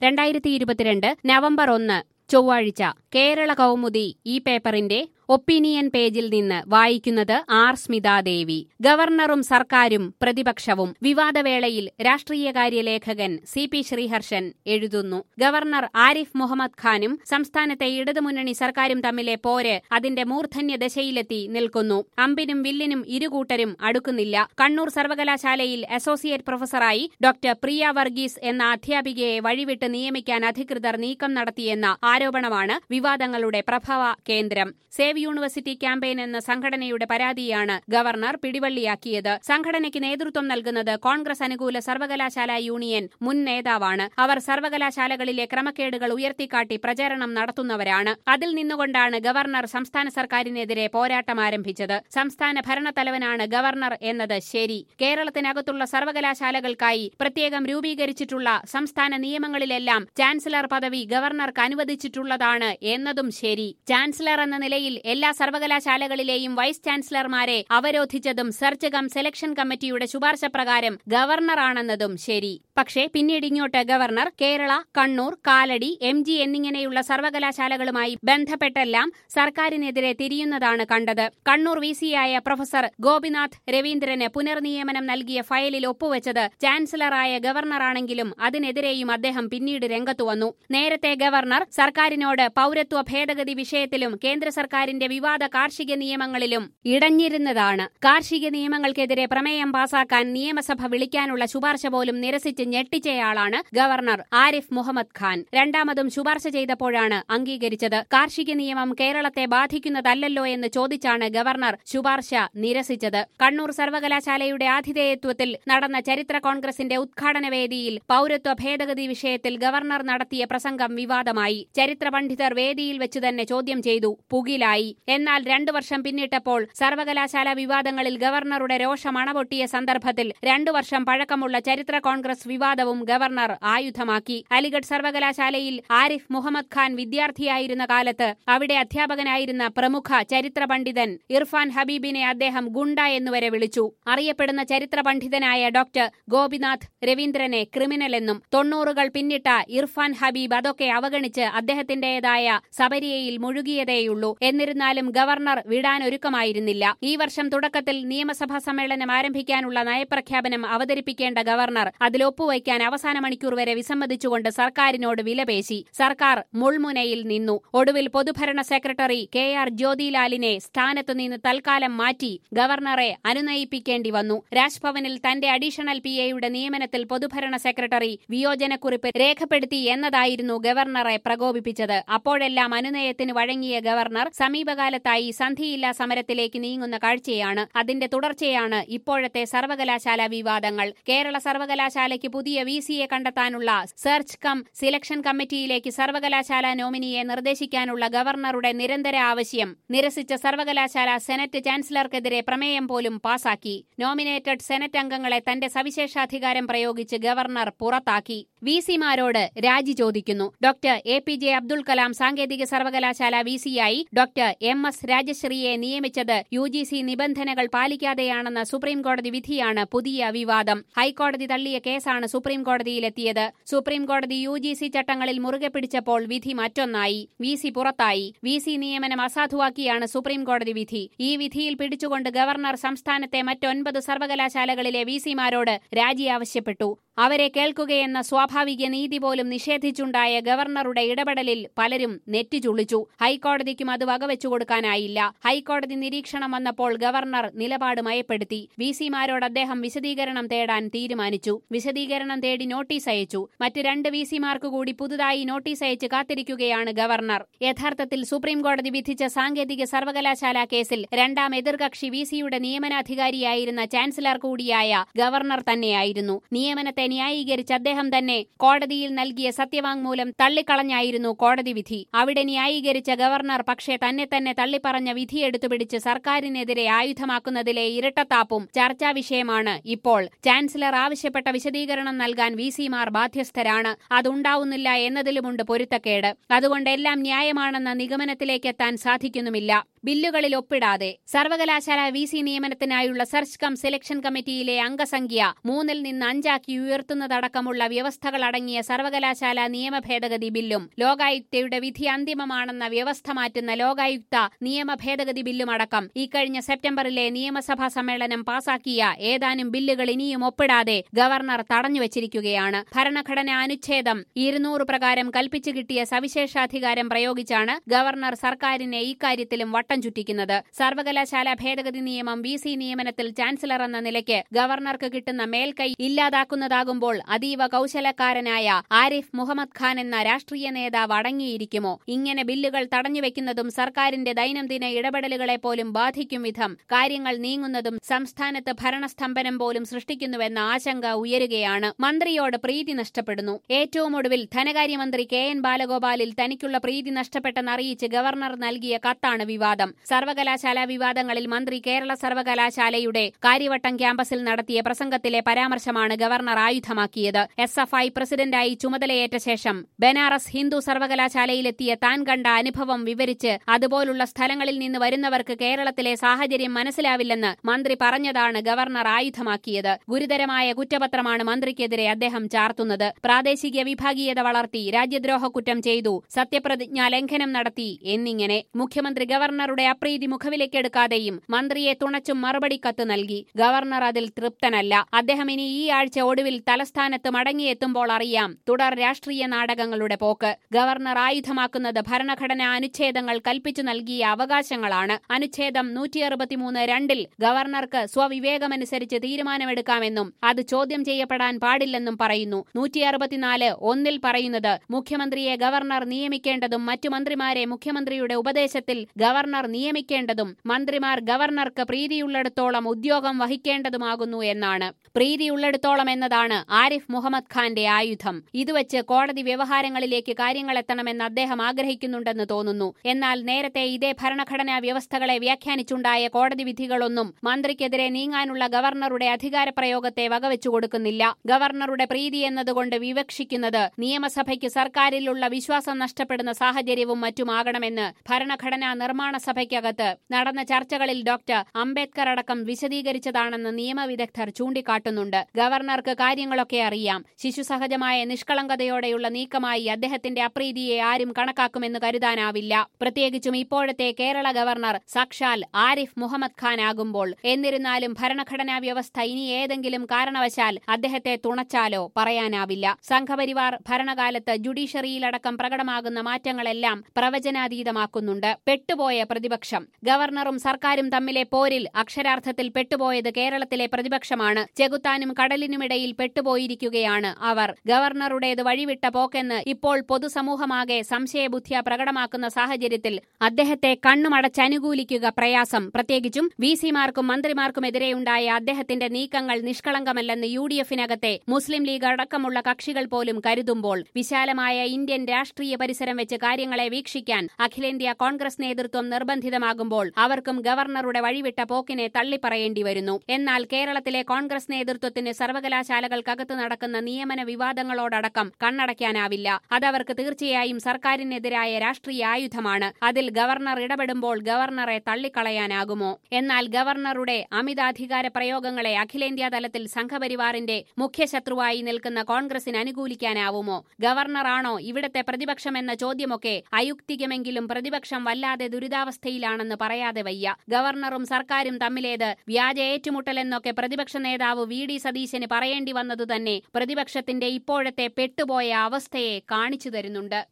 രണ്ടായിരത്തി ഇരുപത്തിരണ്ട് നവംബർ ഒന്ന് ചൊവ്വാഴ്ച കേരള കൗമുദി ഈ പേപ്പറിന്റെ ഒപ്പീനിയൻ പേജിൽ നിന്ന് വായിക്കുന്നത് ആർ സ്മിതാദേവി ഗവർണറും സർക്കാരും പ്രതിപക്ഷവും വിവാദവേളയിൽ രാഷ്ട്രീയകാര്യ ലേഖകൻ സി പി ശ്രീഹർഷൻ എഴുതുന്നു ഗവർണർ ആരിഫ് മുഹമ്മദ് ഖാനും സംസ്ഥാനത്തെ ഇടതുമുന്നണി സർക്കാരും തമ്മിലെ പോര് അതിന്റെ മൂർധന്യ ദശയിലെത്തി നിൽക്കുന്നു അമ്പിനും വില്ലിനും ഇരുകൂട്ടരും അടുക്കുന്നില്ല കണ്ണൂർ സർവകലാശാലയിൽ അസോസിയേറ്റ് പ്രൊഫസറായി ഡോക്ടർ പ്രിയ വർഗീസ് എന്ന അധ്യാപികയെ വഴിവിട്ട് നിയമിക്കാൻ അധികൃതർ നീക്കം നടത്തിയെന്ന ആരോപണമാണ് വിവാദങ്ങളുടെ പ്രഭവ കേന്ദ്രം സേവ് യൂണിവേഴ്സിറ്റി ക്യാമ്പയിൻ എന്ന സംഘടനയുടെ പരാതിയാണ് ഗവർണർ പിടിവള്ളിയാക്കിയത് സംഘടനയ്ക്ക് നേതൃത്വം നൽകുന്നത് കോൺഗ്രസ് അനുകൂല സർവകലാശാല യൂണിയൻ മുൻ നേതാവാണ് അവർ സർവകലാശാലകളിലെ ക്രമക്കേടുകൾ ഉയർത്തിക്കാട്ടി പ്രചാരണം നടത്തുന്നവരാണ് അതിൽ നിന്നുകൊണ്ടാണ് ഗവർണർ സംസ്ഥാന സർക്കാരിനെതിരെ പോരാട്ടം ആരംഭിച്ചത് സംസ്ഥാന ഭരണത്തലവനാണ് ഗവർണർ എന്നത് ശരി കേരളത്തിനകത്തുള്ള സർവകലാശാലകൾക്കായി പ്രത്യേകം രൂപീകരിച്ചിട്ടുള്ള സംസ്ഥാന നിയമങ്ങളിലെല്ലാം ചാൻസലർ പദവി ഗവർണർക്ക് അനുവദിച്ചിട്ടുള്ളതാണ് എന്നതും ശരി ചാൻസലർ എന്ന നിലയിൽ എല്ലാ സർവകലാശാലകളിലെയും വൈസ് ചാൻസലർമാരെ അവരോധിച്ചതും സെർച്ച് കം സെലക്ഷൻ കമ്മിറ്റിയുടെ ശുപാർശ പ്രകാരം ഗവർണറാണെന്നതും ശരി പക്ഷേ പിന്നീട് ഇങ്ങോട്ട് governor Kerala Kannur Kalady M G എന്നിങ്ങനെയുള്ള സർവകലാശാലകളുമായി ബന്ധപ്പെട്ടെല്ലാം സർക്കാരിനെതിരെ തിരിയുന്നതാണ് കണ്ടത് കണ്ണൂർ വി സിയായ പ്രൊഫസർ ഗോപിനാഥ് രവീന്ദ്രന് പുനർനിയമനം നൽകിയ ഫയലിൽ ഒപ്പുവെച്ചത് ചാൻസലറായ ഗവർണറാണെങ്കിലും അതിനെതിരെയും അദ്ദേഹം പിന്നീട് രംഗത്തു വന്നു നേരത്തെ ഗവർണർ സർക്കാരിനോട് പൌരത്വ ഭേദഗതി വിഷയത്തിലും കേന്ദ്ര സർക്കാരിന്റെ വിവാദ കാർഷിക നിയമങ്ങളിലും ഇടഞ്ഞിരുന്നതാണ് കാർഷിക നിയമങ്ങൾക്കെതിരെ പ്രമേയം പാസാക്കാൻ നിയമസഭ വിളിക്കാനുള്ള ശുപാർശ പോലും നിരസിച്ച് ഞെട്ടിച്ചയാളാണ് ഗവർണർ ആരിഫ് മുഹമ്മദ് ഖാൻ രണ്ടാമതും ശുപാർശ ചെയ്തപ്പോഴാണ് അംഗീകരിച്ചത് കാർഷിക നിയമം കേരളത്തെ ബാധിക്കുന്നതല്ലല്ലോ എന്ന് ചോദിച്ചാണ് ഗവർണർ ശുപാർശ നിരസിച്ചത് കണ്ണൂർ സർവകലാശാലയുടെ ആതിഥേയത്വത്തിൽ നടന്ന ചരിത്ര കോൺഗ്രസിന്റെ ഉദ്ഘാടന വേദിയിൽ പൌരത്വ ഭേദഗതി വിഷയത്തിൽ ഗവർണർ നടത്തിയ പ്രസംഗം വിവാദമായി ചരിത്ര പണ്ഡിതർ വേദിയിൽ വെച്ച് തന്നെ ചോദ്യം ചെയ്തു പുകിലായി എന്നാൽ രണ്ടു വർഷം പിന്നിട്ടപ്പോൾ സർവകലാശാല വിവാദങ്ങളിൽ ഗവർണറുടെ രോഷം അണപൊട്ടിയ സന്ദർഭത്തിൽ രണ്ടു വർഷം പഴക്കമുള്ള ചരിത്ര കോൺഗ്രസ് വിവാദവും ഗവർണർ ആയുധമാക്കി അലിഗഡ് സർവകലാശാലയിൽ ആരിഫ് മുഹമ്മദ് ഖാൻ വിദ്യാർത്ഥിയായിരുന്ന കാലത്ത് അവിടെ അധ്യാപകനായിരുന്ന പ്രമുഖ ചരിത്ര പണ്ഡിതൻ ഇർഫാൻ ഹബീബിനെ അദ്ദേഹം ഗുണ്ട എന്നുവരെ വിളിച്ചു അറിയപ്പെടുന്ന ചരിത്ര പണ്ഡിതനായ ഡോക്ടർ ഗോപിനാഥ് രവീന്ദ്രനെ ക്രിമിനൽ എന്നും തൊണ്ണൂറുകൾ പിന്നിട്ട ഇർഫാൻ ഹബീബ് അതൊക്കെ അവഗണിച്ച് അദ്ദേഹത്തിന്റേതായ സബരിയയിൽ മുഴുകിയതേയുള്ളൂ എന്നിരുന്നാലും ഗവർണർ വിടാനൊരുക്കമായിരുന്നില്ല ഈ വർഷം തുടക്കത്തിൽ നിയമസഭാ സമ്മേളനം ആരംഭിക്കാനുള്ള നയപ്രഖ്യാപനം അവതരിപ്പിക്കേണ്ട ഗവർണർ അതിൽ ഒപ്പുവയ്ക്കാൻ അവസാന മണിക്കൂർ വരെ വിസമ്മതിച്ചുകൊണ്ട് സർക്കാരിനോട് വിലപേശി സർക്കാർ മുൾമുനയിൽ നിന്നു ഒടുവിൽ പൊതുഭരണ സെക്രട്ടറി കെ ആർ ജ്യോതിലാലിനെ സ്ഥാനത്തു നിന്ന് തൽക്കാലം മാറ്റി ഗവർണറെ അനുനയിപ്പിക്കേണ്ടി വന്നു രാജ്ഭവനിൽ തന്റെ അഡീഷണൽ പി എയുടെ നിയമനത്തിൽ പൊതുഭരണ സെക്രട്ടറി വിയോജനക്കുറിപ്പ് രേഖപ്പെടുത്തി എന്നതായിരുന്നു ഗവർണറെ പ്രകോപിപ്പിച്ചത് അപ്പോഴെല്ലാം അനുനയത്തിന് വഴങ്ങിയ ഗവർണർ സമീപകാലത്തായി സന്ധിയില്ലാ സമരത്തിലേക്ക് നീങ്ങുന്ന കാഴ്ചയാണ് അതിന്റെ തുടർച്ചയാണ് ഇപ്പോഴത്തെ സർവകലാശാല വിവാദങ്ങൾ കേരള സർവകലാശാലയ്ക്ക് പുതിയ വി സിയെ കണ്ടെത്താനുള്ള സെർച്ച് കം സിലക്ഷൻ കമ്മിറ്റിയിലേക്ക് സർവകലാശാല നോമിനിയെ നിർദ്ദേശിക്കാനുള്ള ഗവർണറുടെ നിരന്തര ആവശ്യം നിരസിച്ച സർവകലാശാല സെനറ്റ് ചാൻസലർക്കെതിരെ പ്രമേയം പോലും പാസാക്കി നോമിനേറ്റഡ് സെനറ്റ് അംഗങ്ങളെ തന്റെ സവിശേഷാധികാരം പ്രയോഗിച്ച് ഗവർണർ പുറത്താക്കി വി സിമാരോട് രാജി ചോദിക്കുന്നു doctor A P J Abdul Kalam സാങ്കേതിക സർവകലാശാല വി സിയായി ഡോക്ടർ എം എസ് രാജശ്രീയെ നിയമിച്ചത് യു ജി സി നിബന്ധനകൾ പാലിക്കാതെയാണെന്ന സുപ്രീംകോടതി വിധിയാണ് പുതിയ വിവാദം ഹൈക്കോടതി തള്ളിയ കേസാണ് സുപ്രീംകോടതിയിലെത്തിയത് സുപ്രീംകോടതി യു ജി സി ചട്ടങ്ങളിൽ മുറുകെ പിടിച്ചപ്പോൾ വിധി മറ്റൊന്നായി വി സി പുറത്തായി വി സി നിയമനം അസാധുവാക്കിയാണ് സുപ്രീംകോടതി വിധി ഈ വിധിയിൽ പിടിച്ചുകൊണ്ട് ഗവർണർ സംസ്ഥാനത്തെ മറ്റൊൻപത് സർവകലാശാലകളിലെ വി സിമാരോട് രാജി ആവശ്യപ്പെട്ടു അവരെ കേൾക്കുകയെന്ന സ്വാഭാവിക നീതി പോലും നിഷേധിച്ചുണ്ടായ ഗവർണറുടെ ഇടപെടലിൽ പലരും നെറ്റിചുളിച്ചു ഹൈക്കോടതിക്കും അത് വകവെച്ചു കൊടുക്കാനായില്ല ഹൈക്കോടതി നിരീക്ഷണം വന്നപ്പോൾ ഗവർണർ നിലപാട് മയപ്പെടുത്തി വി സിമാരോട് അദ്ദേഹം വിശദീകരണം തേടാൻ തീരുമാനിച്ചു വിശദീകരണം തേടി നോട്ടീസ് അയച്ചു മറ്റ് രണ്ട് വി സിമാർക്ക് കൂടി പുതുതായി നോട്ടീസ് അയച്ച് കാത്തിരിക്കുകയാണ് ഗവർണർ യഥാർത്ഥത്തിൽ സുപ്രീംകോടതി വിധിച്ച സാങ്കേതിക സർവകലാശാല കേസിൽ രണ്ടാം എതിർകക്ഷി വി സിയുടെ നിയമനാധികാരിയായിരുന്ന ചാൻസലർ കൂടിയായ ഗവർണർ തന്നെയായിരുന്നു നിയമനത്തെ ന്യായീകരിച്ച് അദ്ദേഹം തന്നെ കോടതിയിൽ നൽകിയ സത്യവാങ്മൂലം തള്ളിക്കളഞ്ഞായിരുന്നു കോടതി വിധി അവിടെ ന്യായീകരിച്ച ഗവർണർ പക്ഷേ തന്നെ തന്നെ തള്ളിപ്പറഞ്ഞ വിധിയെടുത്തു പിടിച്ച് സർക്കാരിനെതിരെ ആയുധമാക്കുന്നതിലെ ഇരട്ടത്താപ്പും ചർച്ചാ വിഷയമാണ് ഇപ്പോൾ ചാൻസലർ ആവശ്യപ്പെട്ട വിശദീകരണം നൽകാൻ വി സിമാർ ബാധ്യസ്ഥരാണ് അതുണ്ടാവുന്നില്ല എന്നതിലുമുണ്ട് പൊരുത്തക്കേട് അതുകൊണ്ട് എല്ലാം ന്യായമാണെന്ന നിഗമനത്തിലേക്കെത്താൻ സാധിക്കുന്നുമില്ല ബില്ലുകളിൽ ഒപ്പിടാതെ സർവകലാശാല വി സി നിയമനത്തിനായുള്ള സെർച്ച് കം സെലക്ഷൻ കമ്മിറ്റിയിലെ അംഗസംഖ്യ മൂന്നിൽ നിന്ന് അഞ്ചാക്കി ഉയർത്തുന്നതടക്കമുള്ള വ്യവസ്ഥകളടങ്ങിയ സർവകലാശാല നിയമ ഭേദഗതി ബില്ലും ലോകായുക്തയുടെ വിധി അന്തിമമാണെന്ന വ്യവസ്ഥ മാറ്റുന്ന ലോകായുക്ത നിയമ ഭേദഗതി ബില്ലും അടക്കം ഇക്കഴിഞ്ഞ സെപ്റ്റംബറിലെ നിയമസഭാ സമ്മേളനം പാസാക്കിയ ഏതാനും ബില്ലുകൾ ഇനിയും ഒപ്പിടാതെ ഗവർണർ തടഞ്ഞുവച്ചിരിക്കുകയാണ് ഭരണഘടനാ അനുച്ഛേദം ഇരുന്നൂറ് പ്രകാരം കൽപ്പിച്ചു കിട്ടിയ സവിശേഷാധികാരം പ്രയോഗിച്ചാണ് ഗവർണർ സർക്കാരിനെ ഇക്കാര്യത്തിലും വട്ടം ചുറ്റിക്കുന്നത് സർവകലാശാല ഭേദഗതി നിയമം വി സി നിയമനത്തിൽ ചാൻസലർ എന്ന നിലയ്ക്ക് ഗവർണർക്ക് കിട്ടുന്ന മേൽക്കൈ ഇല്ലാതാക്കുന്നതാകുമ്പോൾ അതീവ കൌശലക്കാരനായ ആരിഫ് മുഹമ്മദ് ഖാൻ എന്ന രാഷ്ട്രീയ നേതാവ് അടങ്ങിയിരിക്കുമോ ഇങ്ങനെ ബില്ലുകൾ തടഞ്ഞുവെക്കുന്നതും സർക്കാരിന്റെ ദൈനംദിന ഇടപെടലുകളെ പോലും ബാധിക്കും വിധം കാര്യങ്ങൾ നീങ്ങുന്നതും സംസ്ഥാനത്ത് ഭരണസ്തംഭനം പോലും സൃഷ്ടിക്കുന്നുവെന്ന ആശങ്ക ഉയരുകയാണ് മന്ത്രിയോട് പ്രീതി നഷ്ടപ്പെടുന്നു ഏറ്റവും ഒടുവിൽ ധനകാര്യമന്ത്രി കെ എൻ ബാലഗോപാലിൽ തനിക്കുള്ള പ്രീതി നഷ്ടപ്പെട്ടെന്നറിയിച്ച് ഗവർണർ നൽകിയ കത്താണ് വിവാദം സർവകലാശാല വിവാദങ്ങളിൽ മന്ത്രി കേരള സർവകലാശാലയുടെ കാര്യവട്ടം ക്യാമ്പസിൽ നടത്തിയ പ്രസംഗത്തിലെ പരാമർശമാണ് ഗവർണർ ആയുധമാക്കിയത് എസ് എഫ് ഐ പ്രസിഡന്റായി ചുമതലയേറ്റ ശേഷം ബനാറസ് ഹിന്ദു സർവകലാശാലയിലെത്തിയ താൻ കണ്ട അനുഭവം വിവരിച്ച് അതുപോലുള്ള സ്ഥലങ്ങളിൽ നിന്ന് വരുന്നവർക്ക് കേരളത്തിലെ സാഹചര്യം മനസ്സിലാവില്ലെന്ന് മന്ത്രി പറഞ്ഞതാണ് ഗവർണർ ആയുധമാക്കിയത് ഗുരുതരമായ കുറ്റപത്രമാണ് മന്ത്രിക്കെതിരെ അദ്ദേഹം ചാർത്തുന്നത് പ്രാദേശിക വിഭാഗീയത വളർത്തി രാജ്യദ്രോഹ കുറ്റം ചെയ്തു സത്യപ്രതിജ്ഞാ ലംഘനം നടത്തി എന്നിങ്ങനെ മുഖ്യമന്ത്രി ഗവർണറുടെ അപ്രീതി മുഖവിലേക്കെടുക്കാതെയും മന്ത്രിയെ തുണച്ചും മറുപടി കത്ത് നൽകി ഗവർണർ അതിൽ തൃപ്തനല്ല അദ്ദേഹം ഇനി ഈ ആഴ്ച ഒടുവിൽ തലസ്ഥാനത്ത് മടങ്ങിയെത്തുമ്പോൾ അറിയാം തുടർ രാഷ്ട്രീയ നാടകങ്ങളുടെ പോക്ക് ഗവർണർ ആയുധമാക്കുന്നത് ഭരണഘടനാ അനുച്ഛേദങ്ങൾ കൽപ്പിച്ചു നൽകിയ അവകാശങ്ങളാണ് അനുച്ഛേദം നൂറ്റി അറുപത്തിമൂന്ന് രണ്ടിൽ ഗവർണർക്ക് സ്വവിവേകമനുസരിച്ച് തീരുമാനമെടുക്കാമെന്നും അത് ചോദ്യം ചെയ്യപ്പെടാൻ പാടില്ലെന്നും പറയുന്നു നൂറ്റി അറുപത്തിനാല് ഒന്നിൽ പറയുന്നത് മുഖ്യമന്ത്രിയെ ഗവർണർ നിയമിക്കേണ്ടതും മറ്റു മന്ത്രിമാരെ മുഖ്യമന്ത്രിയുടെ ഉപദേശത്തിൽ ഗവർണർ നിയമിക്കേണ്ടതും മന്ത്രിമാർ ഗവർണർക്ക് പ്രീതിയുള്ളിടത്തോളം ഉദ്യോഗം വഹിക്കേണ്ടതുമാകുന്നു എന്നാണ് പ്രീതിയുള്ളിടത്തോളം എന്നതാണ് ആരിഫ് മുഹമ്മദ് ഖാന്റെ ആയുധം ഇതുവച്ച് കോടതി വ്യവഹാരങ്ങളിലേക്ക് കാര്യങ്ങൾ എത്തണമെന്ന് അദ്ദേഹം ആഗ്രഹിക്കുന്നുണ്ടെന്ന് തോന്നുന്നു എന്നാൽ നേരത്തെ ഇതേ ഭരണഘടനാ വ്യവസ്ഥകളെ വ്യാഖ്യാനിച്ചുണ്ടായ കോടതി വിധികളൊന്നും മന്ത്രിക്കെതിരെ നീങ്ങാനുള്ള ഗവർണറുടെ അധികാരപ്രയോഗത്തെ വകവെച്ചു കൊടുക്കുന്നില്ല ഗവർണറുടെ പ്രീതി എന്നതുകൊണ്ട് വിവക്ഷിക്കുന്നത് നിയമസഭയ്ക്ക് സർക്കാരിലുള്ള വിശ്വാസം നഷ്ടപ്പെടുന്ന സാഹചര്യവും മറ്റുമാകണമെന്ന് ഭരണഘടനാ നിർമ്മാണ സഭയ്ക്കകത്ത് നടന്ന ചർച്ചകളിൽ ഡോക്ടർ അംബേദ്കർ അടക്കം വിശദീകരിച്ചതാണെന്ന് നിയമവിദഗ്ധർ ചൂണ്ടിക്കാട്ടുന്നുണ്ട് ഗവർണർക്ക് കാര്യങ്ങളൊക്കെ അറിയാം ശിശുസഹജമായ നിഷ്കളങ്കതയോടെയുള്ള നീക്കമായി അദ്ദേഹത്തിന്റെ അപ്രീതിയെ ആരും കണക്കാക്കുമെന്ന് കരുതാനാവില്ല പ്രത്യേകിച്ചും ഇപ്പോഴത്തെ കേരള ഗവർണർ സാക്ഷാൽ ആരിഫ് മുഹമ്മദ് ഖാൻ ആകുമ്പോൾ എന്നിരുന്നാലും ഭരണഘടനാ വ്യവസ്ഥ ഇനി ഏതെങ്കിലും കാരണവശാൽ അദ്ദേഹത്തെ തുണച്ചാലോ പറയാനാവില്ല സംഘപരിവാർ ഭരണകാലത്ത് ജുഡീഷ്യറിയിലടക്കം പ്രകടമാകുന്ന മാറ്റങ്ങളെല്ലാം പ്രവചനാതീതമാക്കുന്നുണ്ട് പെട്ടുപോയ പ്രതിപക്ഷം ഗവർണറും സർക്കാരും തമ്മിലെ പോരിൽ അക്ഷരാർത്ഥത്തിൽ പെട്ടുപോയത് കേരളത്തിലെ പ്രതിപക്ഷമാണ് ചെകുത്താനും കടലിനുമിടയിൽ പെട്ടുപോയിരിക്കുകയാണ് അവർ ഗവർണറുടേത് വഴിവിട്ട പോക്കെന്ന് ഇപ്പോൾ പൊതുസമൂഹമാകെ സംശയബുദ്ധിയ പ്രകടമാക്കുന്ന സാഹചര്യത്തിൽ അദ്ദേഹത്തെ കണ്ണുമടച്ചനുകൂലിക്കുക പ്രയാസം പ്രത്യേകിച്ചും വി സിമാർക്കും മന്ത്രിമാർക്കുമെതിരെയുണ്ടായ അദ്ദേഹത്തിന്റെ നീക്കങ്ങൾ നിഷ്കളങ്കമല്ലെന്ന് യു ഡി എഫിനകത്തെ മുസ്ലിം ലീഗ് അടക്കമുള്ള കക്ഷികൾ പോലും കരുതുമ്പോൾ വിശാലമായ ഇന്ത്യൻ രാഷ്ട്രീയ പരിസരം വെച്ച് കാര്യങ്ങളെ വീക്ഷിക്കാൻ അഖിലേന്ത്യാ കോൺഗ്രസ് നേതൃത്വം നിർബന്ധിതമാകുമ്പോൾ അവർക്കും ഗവർണറുടെ വഴിവിട്ട പോക്കിനെ തള്ളിപ്പറയേണ്ടി വരുന്നു എന്നാൽ കേരളത്തിലെ കോൺഗ്രസ് നേതൃത്വത്തിന് സർവകലാശാലകൾക്കകത്ത് നടക്കുന്ന നിയമന വിവാദങ്ങളോടടക്കം കണ്ണടയ്ക്കാനാവില്ല അതവർക്ക് തീർച്ചയായും സർക്കാരിനെതിരായ രാഷ്ട്രീയ ആയുധമാണ് അതിൽ ഗവർണർ ഇടപെടുമ്പോൾ ഗവർണറെ തള്ളിക്കളയാനാകുമോ എന്നാൽ ഗവർണറുടെ അമിതാധികാര പ്രയോഗങ്ങളെ അഖിലേന്ത്യാ തലത്തിൽ സംഘപരിവാറിന്റെ മുഖ്യശത്രുവായി നിൽക്കുന്ന കോൺഗ്രസിന് അനുകൂലിക്കാനാവുമോ ഗവർണറാണോ ഇവിടത്തെ പ്രതിപക്ഷമെന്ന ചോദ്യമൊക്കെ അയുക്തികമെങ്കിലും പ്രതിപക്ഷം വല്ലാതെ ദുരിതാവസ്ഥയിലാണെന്ന് പറയാതെ വയ്യ ഗവർണറും സർക്കാരും തമ്മിലേത് വ്യാജ ഏറ്റുമുട്ടലെന്നൊക്കെ പ്രതിപക്ഷ നേതാവ് വി ഡി സതീശന് പറയേണ്ടി വന്നതുതന്നെ പ്രതിപക്ഷത്തിന്റെ ഇപ്പോഴത്തെ പെട്ടുപോയ അവസ്ഥയെ കാണിച്ചു തരുന്നുണ്ട്